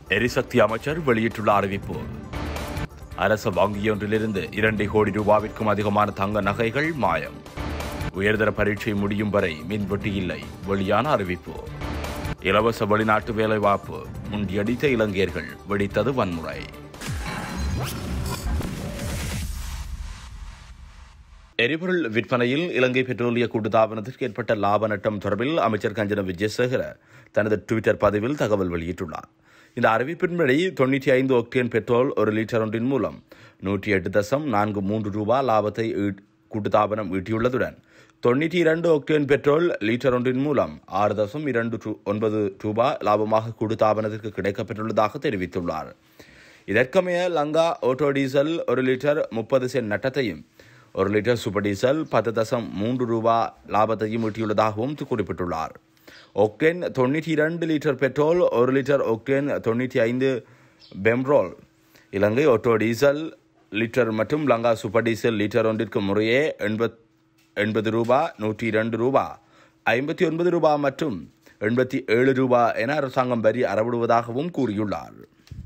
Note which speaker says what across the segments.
Speaker 1: எரிசக்தி அமைச்சர் வெளியிட்டுள்ள அறிவிப்பு அரச வங்கியொன்றிலிருந்து இரண்டு கோடி ரூபாவிற்கும் அதிகமான தங்க நகைகள் மாயம் உயர்தர பரீட்சை முடியும் வரை மின்வெட்டு இல்லை வெளியான அறிவிப்பு இலவச வெளிநாட்டு வேலைவாய்ப்பு முண்டியடித்த இலங்கையர்கள் வெடித்தது வன்முறை எரிபொருள் விற்பனையில் இலங்கை பெட்ரோலிய கூட்டுத்தாபனத்திற்கு ஏற்பட்ட லாப நட்டம் தொடர்பில் அமைச்சர் கஞ்சன விஜயசேகர தனது டுவிட்டர் பதிவில் தகவல் வெளியிட்டுள்ளார் இந்த அறிவிப்பின்படி தொண்ணூற்றி ஐந்து ஒக்டேன் பெட்ரோல் ஒரு லிட்டர் ஒன்றின் மூலம் நூற்றி எட்டு தசம் நான்கு மூன்று ரூபாய் லாபத்தை ஈ- கூட்டுத்தாபனம் ஈட்டியுள்ளதுடன் தொண்ணூற்றி இரண்டு ஒக்டேன் பெட்ரோல் லிட்டர் ஒன்றின் மூலம் ஆறு தசம் இரண்டு ரு- ஒன்பது ரூபாய் லாபமாக கூட்டுத்தாபனத்திற்கு கிடைக்கப்பெற்றுள்ளதாக தெரிவித்துள்ளார் இதற்கமைய லங்கா ஆட்டோ டீசல் ஒரு லிட்டர் முப்பது சென்ட் நட்டத்தையும் ஒரு லிட்டர் சூப்பர் டீசல் பத்து தசம் மூன்று ரூபா லாபத்தையும் ஈட்டியுள்ளதாகவும் குறிப்பிட்டுள்ளார் ஒக்டேன் தொண்ணூற்றி இரண்டு லிட்டர் பெட்ரோல் ஒரு லிட்டர் ஒக்டேன் தொண்ணூற்றி ஐந்து பெம்ரோல் இலங்கை ஆட்டோ டீசல் லிட்டர் மற்றும் லங்கா சூப்பர் டீசல் லிட்டர் ஒன்றிற்கு முறையே எண்பத் எண்பது ரூபா நூற்றி இரண்டு ரூபா ஐம்பத்தி ஒன்பது ரூபா மற்றும் எண்பத்தி ஏழு ரூபா என அரசாங்கம் வரி அறவிடுவதாகவும் கூறியுள்ளார்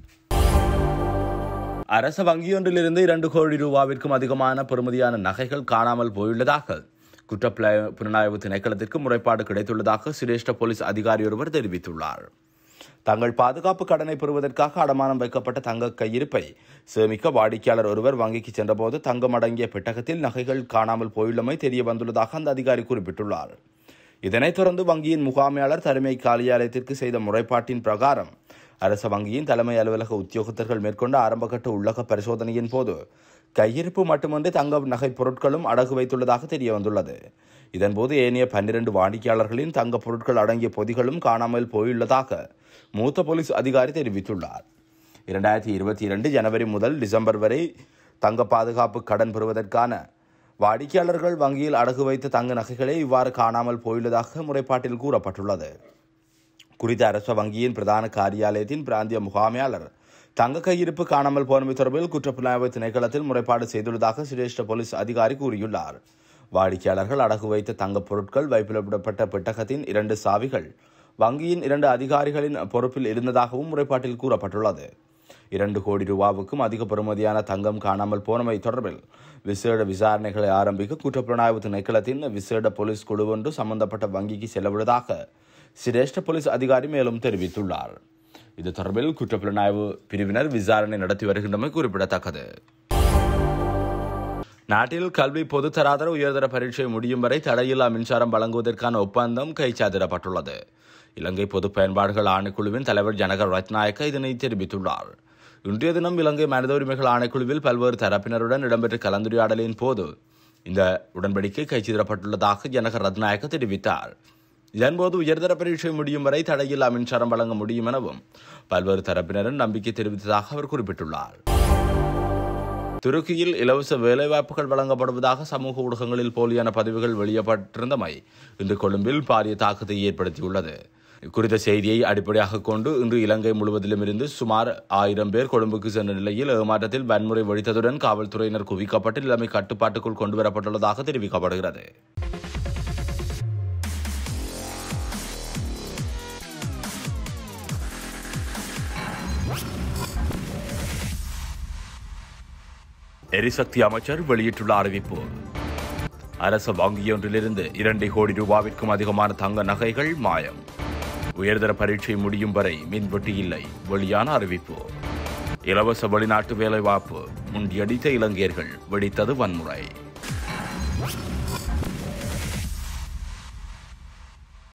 Speaker 1: அரச வங்கியொன்றிலிருந்து இரண்டு கோடி ரூபாவிற்கும் அதிகமான பெறுமதியான நகைகள் காணாமல் போயுள்ளதாக குற்றப்புல- புலனாய்வு திணைக்களத்திற்கு முறைப்பாடு கிடைத்துள்ளதாக சிரேஷ்ட போலீஸ் அதிகாரி ஒருவர் தெரிவித்துள்ளார் தங்கள் பாதுகாப்பு கடனை பெறுவதற்காக அடமானம் வைக்கப்பட்ட தங்க கையிருப்பை சேமிக்க வாடிக்கையாளர் ஒருவர் வங்கிக்கு சென்றபோது தங்கம் அடங்கிய பெட்டகத்தில் நகைகள் காணாமல் போயுள்ளமை தெரிய வந்துள்ளதாக அந்த அதிகாரி குறிப்பிட்டுள்ளார் இதனைத் தொடர்ந்து வங்கியின் முகாமையாளர் தலைமை காரியாலயத்திற்கு செய்த முறைப்பாட்டின் பிரகாரம் அரச வங்கியின் தலைமை அலுவலக உத்தியோகத்தர்கள் மேற்கொண்ட ஆரம்பகட்ட உள்ளக பரிசோதனையின் போது கையிருப்பு மட்டுமின்றி தங்க நகை பொருட்களும் அடகு வைத்துள்ளதாக தெரிய வந்துள்ளது இதன்போது ஏனைய பன்னிரண்டு வாடிக்கையாளர்களின் தங்க பொருட்கள் அடங்கிய பொதிகளும் காணாமல் போயுள்ளதாக மூத்த போலீஸ் அதிகாரி தெரிவித்துள்ளார் இரண்டாயிரத்தி இருபத்தி இரண்டு ஜனவரி முதல் டிசம்பர் வரை தங்க பாதுகாப்பு கடன் பெறுவதற்கான வாடிக்கையாளர்கள் வங்கியில் அடகு வைத்த தங்க நகைகளே இவ்வாறு காணாமல் போயுள்ளதாக முறைப்பாட்டில் கூறப்பட்டுள்ளது குறித்த அரச வங்கியின் பிரதான காரியாலயத்தின் பிராந்திய முகாமையாளர் தங்க கையிருப்பு காணாமல் போனமை தொடர்பில் குற்றப்புலனாய்வு திணைக்களத்தில் முறைப்பாடு செய்துள்ளதாக சிரேஷ்ட போலீஸ் அதிகாரி கூறியுள்ளார் வாடிக்கையாளர்கள் அடகு வைத்த தங்கப் பொருட்கள் வைப்பிலிடப்பட்ட பெட்டகத்தின் இரண்டு சாவிகள் வங்கியின் இரண்டு அதிகாரிகளின் பொறுப்பில் இருந்ததாகவும் முறைப்பாட்டில் கூறப்பட்டுள்ளது இரண்டு கோடி ரூபாவுக்கும் அதிக பெறுமதியான தங்கம் காணாமல் போனமை தொடர்பில் விசேட விசாரணைகளை ஆரம்பிக்க குற்றப்புலனாய்வு திணைக்களத்தின் விசேட போலீஸ் குழு ஒன்று சம்பந்தப்பட்ட வங்கிக்கு செல்லவுள்ளதாக சிரேஷ்ட போலீஸ் அதிகாரி மேலும் தெரிவித்துள்ளார் இது தொடர்பில் குற்றப்புலனாய்வு பிரிவினர் விசாரணை நடத்தி வருகின்றமை குறிப்பிடத்தக்கது நாட்டில் கல்வி பொதுத்தராதர உயர்தர பரீட்சை முடியும் வரை தடையில்லா மின்சாரம் வழங்குவதற்கான ஒப்பந்தம் கைச்சாத்திடப்பட்டுள்ளது இலங்கை பொது பயன்பாடுகள் ஆணைக்குழுவின் தலைவர் ஜனகர் ரத்நாயக்க இதனை தெரிவித்துள்ளார் இன்றைய தினம் இலங்கை மனித உரிமைகள் ஆணைக்குழுவில் பல்வேறு தரப்பினருடன் இடம்பெற்ற கலந்துரையாடலின் போது இந்த உடன்படிக்கை கைச்சிதறப்பட்டுள்ளதாக ஜனகர் ரத்நாயக்க தெரிவித்தார் இதன்போது உயர்தர பரீட்சை முடியும் வரை தடையில்லா மின்சாரம் வழங்க முடியும் எனவும் பல்வேறு தரப்பினரும் நம்பிக்கை தெரிவித்ததாக அவர் குறிப்பிட்டுள்ளார் துருக்கியில் இலவச வேலைவாய்ப்புகள் வழங்கப்படுவதாக சமூக ஊடகங்களில் போலியான பதிவுகள் வெளியிடப்பட்டிருந்தமை இன்று கொழும்பில் பாரிய தாக்கத்தை ஏற்படுத்தியுள்ளது குறித்த செய்தியை அடிப்படையாக கொண்டு இன்று இலங்கை முழுவதிலும் இருந்து சுமார் ஆயிரம் பேர் கொழும்புக்கு சென்ற நிலையில் ஏமாற்றத்தில் வன்முறை வெடித்ததுடன் காவல்துறையினர் குவிக்கப்பட்டு நிலைமை கட்டுப்பாட்டுக்குள் கொண்டுவரப்பட்டுள்ளதாக தெரிவிக்கப்படுகிறது எரிசக்தி அமைச்சர் வெளியிட்டுள்ள அறிவிப்பு அரச வங்கியொன்றிலிருந்து இரண்டு கோடி ரூபாவிற்கும் அதிகமான தங்க நகைகள் மாயம் உயர்தர பரீட்சை முடியும் வரை மின்வெட்டு இல்லை வெளியான அறிவிப்பு இலவச வெளிநாட்டு வேலைவாய்ப்பு முண்டியடித்த இலங்கையர்கள் வெடித்தது வன்முறை